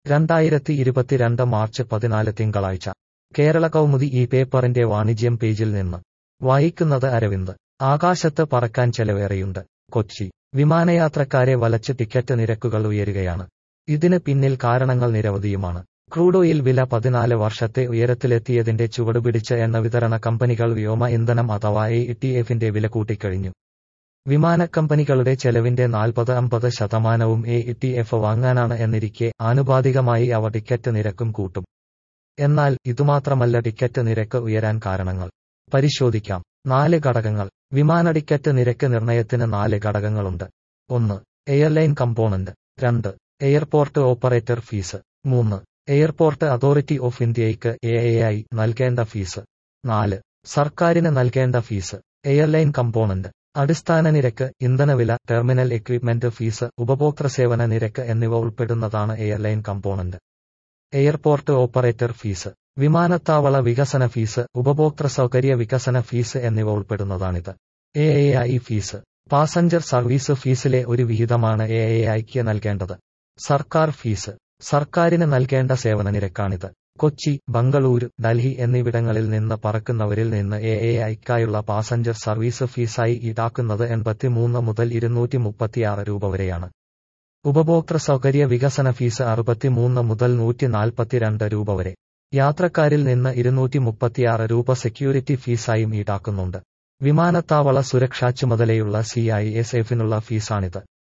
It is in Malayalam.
രണ്ടായിരത്തി ഇരുപത്തിരണ്ട് മാർച്ച് പതിനാല് തിങ്കളാഴ്ച കേരള കൗമുദി ഈ പേപ്പറിന്റെ വാണിജ്യം പേജിൽ നിന്ന് വായിക്കുന്നത് അരവിന്ദ് ആകാശത്ത് പറക്കാൻ ചെലവേറെയുണ്ട് കൊച്ചി വിമാനയാത്രക്കാരെ വലച്ച് ടിക്കറ്റ് നിരക്കുകൾ ഉയരുകയാണ് ഇതിന് പിന്നിൽ കാരണങ്ങൾ നിരവധിയുമാണ് ക്രൂഡ് ഓയിൽ വില പതിനാല് വർഷത്തെ ഉയരത്തിലെത്തിയതിന്റെ ചുവടുപിടിച്ച് എണ്ണ വിതരണ കമ്പനികൾ വ്യോമ ഇന്ധനം അഥവാ എ ടി എഫിന്റെ വില കൂട്ടിക്കഴിഞ്ഞു വിമാനക്കമ്പനികളുടെ ചെലവിന്റെ നാൽപ്പത് അമ്പത് ശതമാനവും എ ടി എഫ് വാങ്ങാനാണ് എന്നിരിക്കെ ആനുപാതികമായി അവ ടിക്കറ്റ് നിരക്കും കൂട്ടും എന്നാൽ ഇതുമാത്രമല്ല ടിക്കറ്റ് നിരക്ക് ഉയരാൻ കാരണങ്ങൾ പരിശോധിക്കാം നാല് ഘടകങ്ങൾ വിമാന ടിക്കറ്റ് നിരക്ക് നിർണയത്തിന് നാല് ഘടകങ്ങളുണ്ട് ഒന്ന് എയർലൈൻ കമ്പോണന്റ് രണ്ട് എയർപോർട്ട് ഓപ്പറേറ്റർ ഫീസ് മൂന്ന് എയർപോർട്ട് അതോറിറ്റി ഓഫ് ഇന്ത്യയ്ക്ക് എ ഐ നൽകേണ്ട ഫീസ് നാല് സർക്കാരിന് നൽകേണ്ട ഫീസ് എയർലൈൻ കമ്പോണന്റ് അടിസ്ഥാന നിരക്ക് ഇന്ധനവില ടെർമിനൽ എക്വിപ്മെന്റ് ഫീസ് ഉപഭോക്തൃ സേവന നിരക്ക് എന്നിവ ഉൾപ്പെടുന്നതാണ് airline component airport operator fees വിമാനത്താവള വികസന ഫീസ് ഉപഭോക്തൃ സൗകര്യ വികസന ഫീസ് എന്നിവ ഉൾപ്പെടുന്നതാണിത് A A I fees passenger service ഫീസിലെ ഒരു വിഹിതമാണ് എ എ ഐക്ക് നൽകേണ്ടത് സർക്കാർ ഫീസ് സർക്കാരിന് നൽകേണ്ട സേവന നിരക്കാണിത് കൊച്ചി ബംഗളൂരു ഡൽഹി എന്നിവിടങ്ങളിൽ നിന്ന് പറക്കുന്നവരിൽ നിന്ന് എ എ ഐക്കായുള്ള പാസഞ്ചർ സർവീസ് ഫീസായി ഈടാക്കുന്നത് എൺപത്തിമൂന്ന് മുതൽ ഇരുന്നൂറ്റി മുപ്പത്തിയാറ് രൂപ വരെയാണ് ഉപഭോക്തൃ സൗകര്യ വികസന ഫീസ് അറുപത്തിമൂന്ന് മുതൽ നൂറ്റി നാൽപ്പത്തിരണ്ട് രൂപ വരെ യാത്രക്കാരിൽ നിന്ന് ഇരുന്നൂറ്റി മുപ്പത്തിയാറ് രൂപ സെക്യൂരിറ്റി ഫീസായും ഈടാക്കുന്നുണ്ട് വിമാനത്താവള സുരക്ഷാ ചുമതലയുള്ള സി ഐ എസ് എഫിനുള്ള ഫീസാണിത്